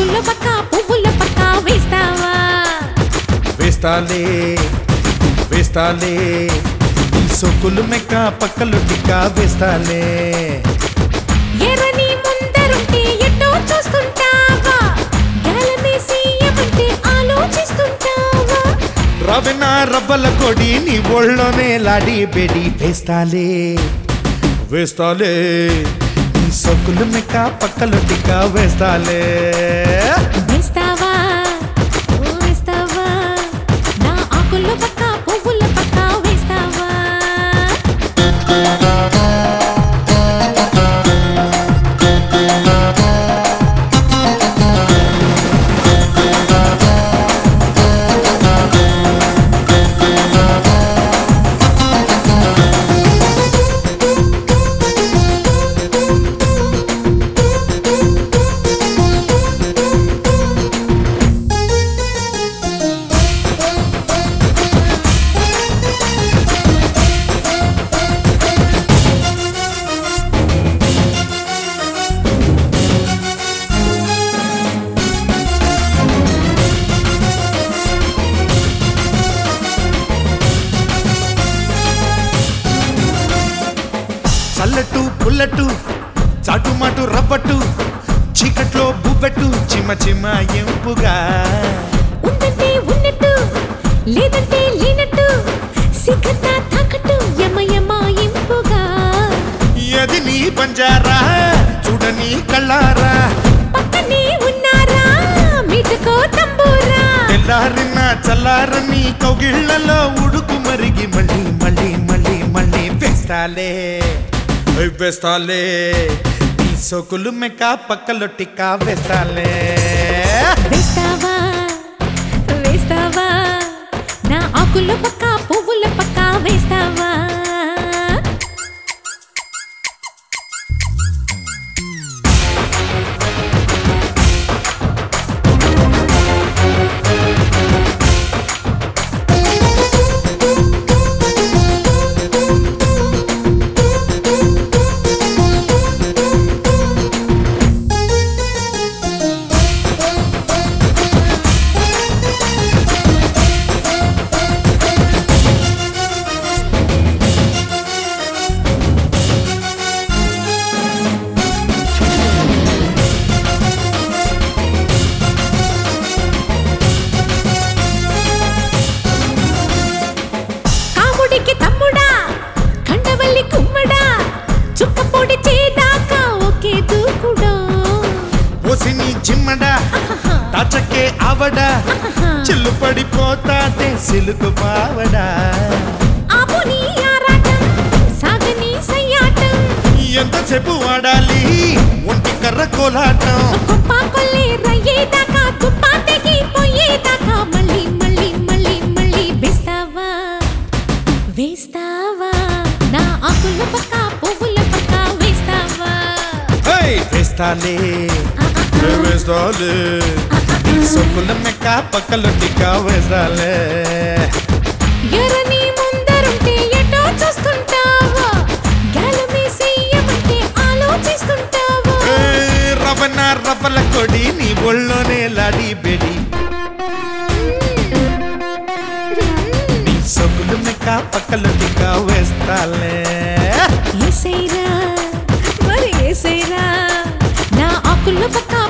ఆకుల పక్క పువ్వుల పక్క వేస్తావా వేస్తాలే వేస్తాలే ఈ సొక్కులు మెక్క పక్కలు టిక్కా వేస్తాలే ఎర్రని ముందరుంటే ఎటో చూస్తుంటావా గాలమేసి ఏమంటే ఆలోచిస్తుంటావా రవెన రవ్వల కొడి నీ ఒళ్ళోనే లాడి బెడి వేస్తాలే వేస్తాలే ఈ సొక్కులు మెక్క పక్కలు టిక్కా వేస్తాలే వేస్తావా ఓ వేస్తావా నా ఆకుల పక్క పువ్వుల పక్క వేస్తావా చల్లట్టు పుల్లట్టు చాటుమాటు రవ్వట్టు చీకట్లో బుబ్బెట్టు చిమ చిమ ఎంపుగా ఉందంటే ఉన్నట్టు లేదంటే లేనట్టు సిగ్గంతా తాకట్టు యమ యమ ఇంపుగా ఎది నీ బంజారా చూడని కళ్ళారా పక్కనే ఉన్నారా మీటకో తంబూరా తెల్లారిన చల్లారని కౌగిళ్లలో ఉడుకు మరిగి మళ్ళీ మళ్ళీ మళ్ళీ మళ్ళీ వేస్తాలే ఓయ్ వేస్తాలే ఈ సోకులు మెక్క పక్కలో టిక్కా వేస్తాలే వేస్తావా వేస్తావా నా ఆకుల పక్క పువ్వుల పక్క వేస్తావా కాముడికి తమ్ముడా కండవల్లి కుమ్మడా చుక్క పొడి చేదాకా ఒకే దూకుడా ఓసిని చిమ్మడా తాచకే ఆవడా చిల్లు పడిపోతాదే సిలుకు పావడా ఆపుని ఆరాటం సాగని సయ్యాటం ఎంతసేపు వాడాలి ఒంటి కర్ర కోలాటం గొప్ప కొల్లి రయ్యేదాకా తుప్పా తెగిపోయేదాకా మళ్ళీ మళ్ళీ మళ్ళీ మళ్ళీ వేస్తావా వేస్తావా నా ఆకుల పక్క పువ్వుల పక్క వేస్తావా హై, వేస్తాలే ఆ, ఆ, ఆ. వేస్తాలే సొక్కుల మెక్క పక్కలో టిక్కా వేస్తాలే ఎర్రని ముందరుంటే ఎటో చూస్తుంటావా గాలమేసి ఏమంటే ఆలోచిస్తుంటావా ఏయ్, రవణ రవ్వల కొడి నీ ఒళ్ళోనే లాడి బెడి నీ సొక్కులు మెక్క పక్కలో టిక్కా వేస్తాలే ఏసైరా మరి ఏసైరా నా ఆకుల పక్క